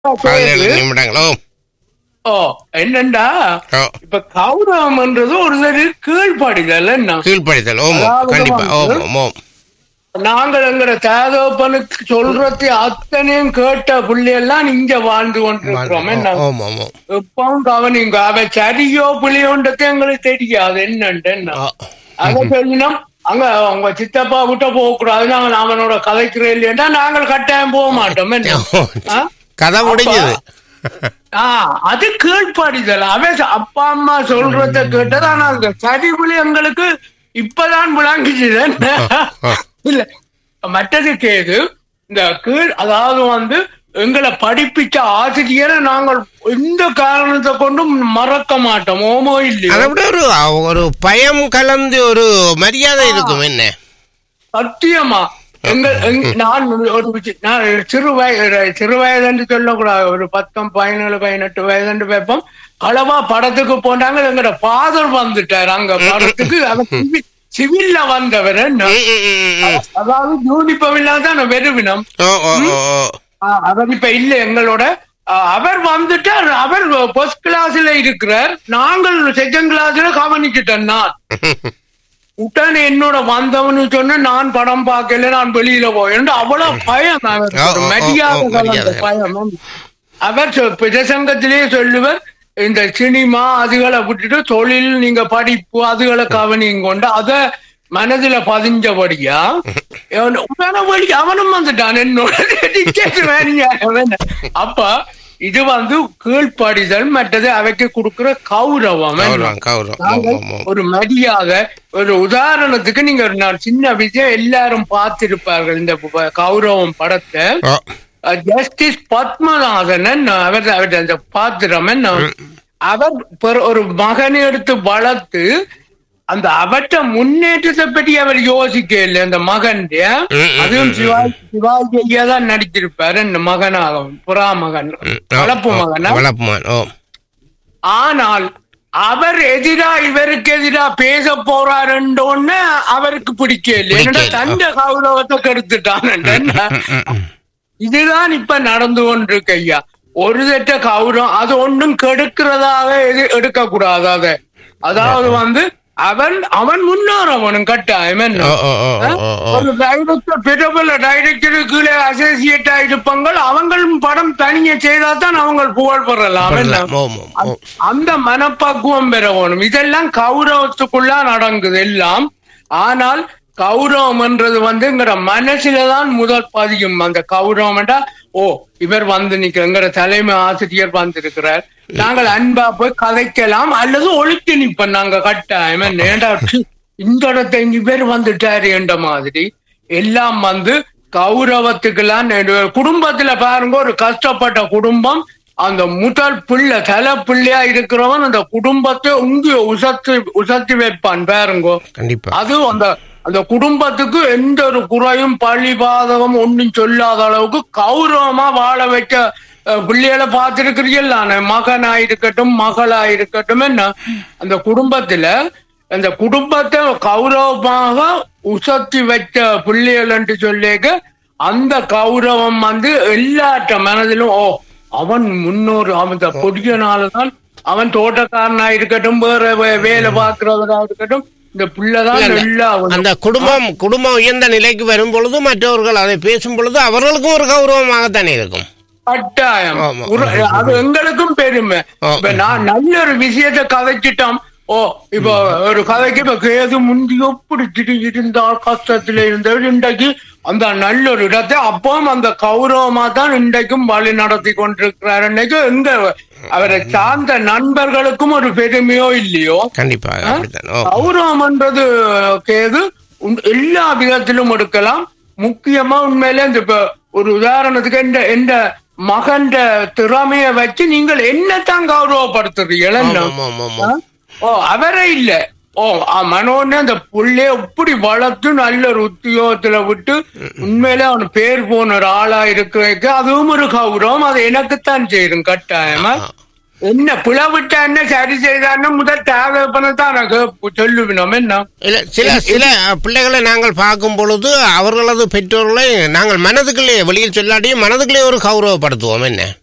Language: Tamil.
பதினேழு நிமிடங்களோ ஓ என்னண்டா ஓ இப்ப கௌரவம்ன்றது ஒரு சரி கீழ்ப்படிதல் என்ன கீழ்ப்படுத்தல் ஓமோ அதாவது கண்டிப்பா வந்து- ஓமோ ஓமோ நாங்கள் எங்கட தேதோப்பனுக்கு சொல்றது அத்தனையும் கேட்ட புள்ளையெல்லாம் இங்க வாழ்ந்து கொண்டிருக்கிறோம் என்ன ஓமோ ஓமோ எப்பவும் கவனிங்க அவ சரியோ புள்ளியோன்றது எங்களுக்கு தெரியாது என்னன்ட்டு என்ன ஓ. அத சொல்லினோம் அங்க அவங்க சித்தப்பா விட்ட போக கூடாது நாங்க அவனோட கதைக்கிறோம் இல்லையா நாங்கள் கட்டாயம் போக மாட்டோம் என்ன ஆ? கதை முடிஞ்சது ஆ, அது கீழ்ப்படிதல் அவன் அப்பா அம்மா சொல்றத கேட்டது ஆனா அந்த சரிபுலி எங்களுக்கு இப்பதான் விளங்குச்சு இல்ல மற்றது கேது இந்த கீழ் அதாவது வந்து எங்களை படிப்பிச்ச ஆசிரியரை நாங்கள் எந்த காரணத்தை கொண்டும் மறக்க மாட்டோம் ஓமோ அதை இல்லையோ விட ஒரு ஒரு பயம் கலந்து ஒரு மரியாதை இருக்கும் என்ன சத்தியமா எங்க எங்க- நான் ஒரு சி- நான் சிறு வயது சிறு வயதுன்னு சொல்லக்கூடாது ஒரு பத்தம் பதினேழு பதினெட்டு வயதுன்னு வைப்போம் அளவா படத்துக்கு போனாங்க எங்கட ஃபாதர் வந்துட்டார் அங்க படத்துக்கு அவர் சிவி- சிவில்ல வந்தவர் என்ன? ம், ம், ம், ம். அதாவது யூனிஃபார்ம் இல்லாத வெறுவினம் ஓ ஓ ஓ ஓ அவர் இப்ப இல்ல எங்களோட ஆ, அவர் வந்துட்டார் அவர் ஃபர்ஸ்ட் கிளாஸ்ல இருக்கிறார் நாங்கள் செகண்ட் கிளாஸ்ல கவனிச்சுட்டேன் நான் உடனே என்னோட வந்தவனு சொன்ன நான் படம் பார்க்கல நான் வெளியில போயேன் அவ்வளவு பயம் அவருக்கு. ஓ, ஒரு ஓ, ஓ, மரியாதை ஓ, கலந்த மரியாதை. பயம் அவர் சொ- பிரசங்கத்திலேயே சொல்லுவர் இந்த சினிமா அதுகளை விட்டுட்டு தொழில் நீங்க படிப்பு அதுகளை கவனிங்க கொண்டு அத மனதுல பதிஞ்சபடியா அவன் உடனே அவனும் வந்துட்டான் என்னோட ticket வேணுங்க, அவன். அப்ப இது வந்து கீழ்ப்படிதல் மற்றது அவைக்கு கொடுக்கிற கௌரவம் என்ன? கௌரவம் கௌரவம் ஓ நாங்கள் ஓ ஓ ஒரு மரியாதை ஒரு உதாரணத்துக்கு நீங்க ஒரு நான் சின்ன விஷயம் எல்லாரும் பார்த்திருப்பார்கள் இந்த ப- கௌரவம் படத்தை ஓ ஜஸ்டிஸ் பத்மநாதன் என்ன, அவர் அவர் அந்த பாத்திரம் என்ன, அவர் பெரு- ஒரு மகனை எடுத்து வளர்த்து அந்த அவற்ற முன்னேற்றத்தை பற்றி அவர் யோசிக்க இல்லை அந்த மகன் ம், அதுவும் சிவாஜி சிவாஜி ஐயா தான் நடித்திருப்பாரு இந்த மகனாக புறா மகன் ம், ஓ, வளர்ப்பு ஓ, மகனா வளர்ப்புமான் ஓ ஆனால் அவர் எதிரா இவருக்கு எதிரா பேச போறாருன்றோன்னு அவருக்கு பிடிக்கல என்னடா பிடிக்கல. தண்ட கௌரவத்தை கெடுத்துட்டான் இதுதான் இப்ப நடந்து கொண்டிருக்கு ஐயா ஒரு தட்ட கௌரவம் அது ஒன்றும் கெடுக்கிறதாக எது எடுக்க கூடாது அதை அதாவது வந்து அவன் அவன் முன்னேறவனும் கட்டாயம் என்ன ஓ ஓ ஓ ஓ ஓ ஒரு டைரக்டர் பிரபல டைரக்டர் கீழே அசோசியேட் ஆயிருப்பாங்க அவங்களும் படம் தனியா செய்தா தான் அவங்க புகழ் பெறலாம் என்ன? பண்ணலாம். ஓ ஓ ஓ அந்த மனப்பக்குவம் பெற வேணும் இதெல்லாம் கௌரவத்துக்குள்ள நடங்குது எல்லாம் ஆனால் கௌரவம் என்றது வந்து எங்கட மனசுலதான் முதல் பதியும் அந்த கௌரவம் என்றா ஓ இவர் வந்து நிக்கிற எங்கட தலைமை ஆசிரியர் வந்திருக்கிறார் நாங்கள் அன்பா போய் கதைக்கலாம் அல்லது ஒழித்து நிப்போம் நாங்க கட்டாயம் என்ன? ஏண்டா சி, இந்த இடத்த இங்க பேர் வந்துட்டாரு என்ற மாதிரி எல்லாம் வந்து கௌரவத்துக்கெல்லாம் நெடு- குடும்பத்துல பாருங்க ஒரு கஷ்டப்பட்ட குடும்பம் அந்த முதல் பிள்ளை தலை பிள்ளையா இருக்கிறவன் அந்த குடும்பத்தை உங்க உசத்து உசத்தி வைப்பான் பாருங்க கண்டிப்பா அது அந்த அந்த குடும்பத்துக்கு எந்த ஒரு குறையும் பழி பாதகம் ஒன்றும் சொல்லாத அளவுக்கு கௌரவமா வாழ வைக்க அஹ், பிள்ளைகளை பார்த்திருக்கிறீங்கல்ல மகனா இருக்கட்டும் மகளா இருக்கட்டும் என்ன அந்த குடும்பத்துல அந்த குடும்பத்தை கௌரவமாக உசத்தி வைத்த பிள்ளைகள் என்று சொல்லிக்க அந்த கௌரவம் வந்து எல்லாற்ற மனதிலும் ஓ அவன் முன்னோர் அவன் இந்த பொடியனாலதான் அவன் தோட்டக்காரனா இருக்கட்டும் வேற வே- வேலை பார்க்கிறவரா இருக்கட்டும் இந்த பிள்ளைதான் இல்ல, எல்லா அந்த குடும்பம் குடும்பம் உயர்ந்த நிலைக்கு வரும் பொழுது மற்றவர்கள் அதை பேசும் பொழுது அவர்களுக்கும் ஒரு கௌரவமாகத்தானே இருக்கும் கட்டாயம் ஆமா. ஒரு- அது எங்களுக்கும் பெருமை ஆ. இப்ப நான் நல்ல ஒரு விஷயத்தை கதைச்சிட்டோம் ஓ இப்போ ஒரு கதைக்கு இப்ப கேது முந்தி எப்படி திரு இருந்தால் கஷ்டத்துல இருந்தவர் இன்றைக்கு அந்த நல்ல ஒரு இடத்தை அப்பவும் அந்த கௌரவமா தான் இன்றைக்கும் வழி நடத்தி கொண்டிருக்கிறார் இன்னைக்கு எங்க அவரை சார்ந்த நண்பர்களுக்கும் ஒரு பெருமையோ இல்லையோ கண்டிப்பா அப்படித்தான் ஓ கௌரவம்ன்றது கேது உண்- எல்லா விதத்திலும் எடுக்கலாம் முக்கியமா உண்மையிலே இந்த இப்ப ஒரு உதாரணத்துக்கு எந்த எந்த மகன்ற திறமைய வச்சு நீங்கள் என்னத்தான் கௌரவப்படுத்துறீர்கள் என்ன? ஆமா, ஆமா, ஆமா. ஆ? ஓ அவரே இல்ல ஓ ஆ, மனோன்னு அந்த புள்ளைய எப்படி வளர்த்து நல்ல ஒரு உத்தியோகத்துல விட்டு உண்மையிலே அவன் பேர் போன ஒரு ஆளா இருக்கிறதுக்கு அதுவும் ஒரு கௌரவம் அது எனக்குத்தான் செய்யும் கட்டாயமா என்ன பிளவிட்டா என்ன சரி செய்தான்னு முதல் தேவைப்பன தான் எனக்கு சொல்லுவினோம் என்ன இல்ல சில சில பிள்ளைகளை நாங்கள் பார்க்கும் பொழுது அவர்களது பெற்றோர்களை நாங்கள் மனதுக்குள்ளே வெளியில் சொல்லாட்டியும் மனதுக்குள்ளே ஒரு கௌரவப்படுத்துவோம் என்ன